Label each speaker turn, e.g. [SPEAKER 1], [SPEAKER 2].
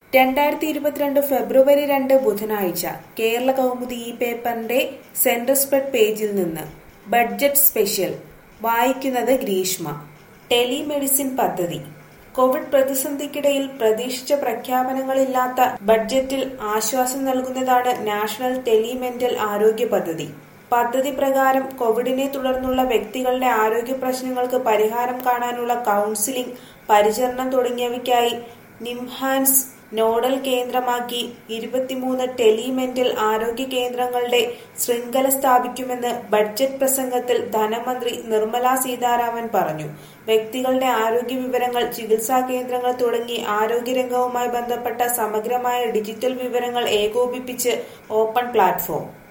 [SPEAKER 1] രണ്ടായിരത്തി ഇരുപത്തിരണ്ട് ഫെബ്രുവരി രണ്ട് ബുധനാഴ്ച കേരള കൗമുദി ഈ പേപ്പറിന്റെ സെന്റർ സ്പ്രെഡ് പേജിൽ നിന്ന് ബഡ്ജറ്റ് സ്പെഷ്യൽ വായിക്കുന്നത് ഗ്രീഷ്മ ടെലിമെഡിസിൻ പദ്ധതി കോവിഡ് പ്രതിസന്ധിക്കിടയിൽ പ്രതീക്ഷിച്ച പ്രഖ്യാപനങ്ങളില്ലാത്ത ബഡ്ജറ്റിൽ ആശ്വാസം നൽകുന്നതാണ് നാഷണൽ ടെലിമെന്റൽ ആരോഗ്യ പദ്ധതി പദ്ധതി പ്രകാരം കോവിഡിനെ തുടർന്നുള്ള വ്യക്തികളുടെ ആരോഗ്യ പ്രശ്നങ്ങൾക്ക് പരിഹാരം കാണാനുള്ള കൗൺസിലിംഗ് പരിചരണം തുടങ്ങിയവയ്ക്കായി നിംഹാൻസ് നോഡൽ കേന്ദ്രമാക്കി ഇരുപത്തിമൂന്ന് ടെലിമെന്റൽ ആരോഗ്യ കേന്ദ്രങ്ങളുടെ ശൃംഖല സ്ഥാപിക്കുമെന്ന് ബഡ്ജറ്റ് പ്രസംഗത്തിൽ ധനമന്ത്രി നിർമ്മല സീതാരാമൻ പറഞ്ഞു വ്യക്തികളുടെ ആരോഗ്യ വിവരങ്ങൾ ചികിത്സാ കേന്ദ്രങ്ങൾ തുടങ്ങി ആരോഗ്യരംഗവുമായി ബന്ധപ്പെട്ട സമഗ്രമായ ഡിജിറ്റൽ വിവരങ്ങൾ ഏകോപിപ്പിച്ച് ഓപ്പൺ പ്ലാറ്റ്ഫോം